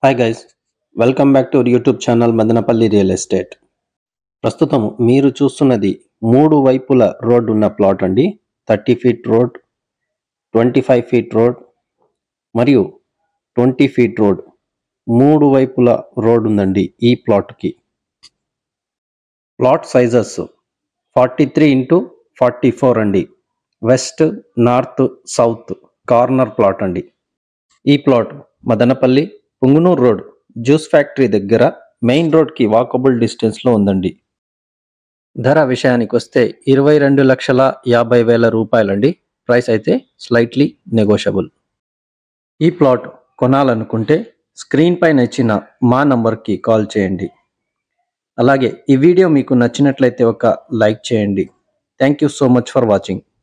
hi guys welcome back to YouTube channel Madanapalle real estate ప్రస్తుతం మీరు చూస్తున్నది మూడు వైపుల రోడ్ ఉన్న ప్లాట్ అండి thirty feet road twenty five feet road మరియు ట్వంటీ ఫీట్ రోడ్ మూడు వైపుల రోడ్ ఉందండి ఈ ప్లాట్కి plot sizes forty three into forty four అండి west north south corner plot అండి ఈ plot Madanapalle Punganur road juice factory దగ్గర మెయిన్ రోడ్కి వాకబుల్ డిస్టెన్స్లో ఉందండి ధర విషయానికి వస్తే ఇరవై రెండు లక్షల యాభై వేల రూపాయలండి ప్రైస్ అయితే స్లైట్లీ నెగోషియబుల్ ఈ ప్లాట్ కొనాలనుకుంటే స్క్రీన్ పైన ఇచ్చిన మా నంబర్కి కాల్ చేయండి అలాగే ఈ వీడియో మీకు నచ్చినట్లయితే ఒక లైక్ చేయండి thank you so much for watching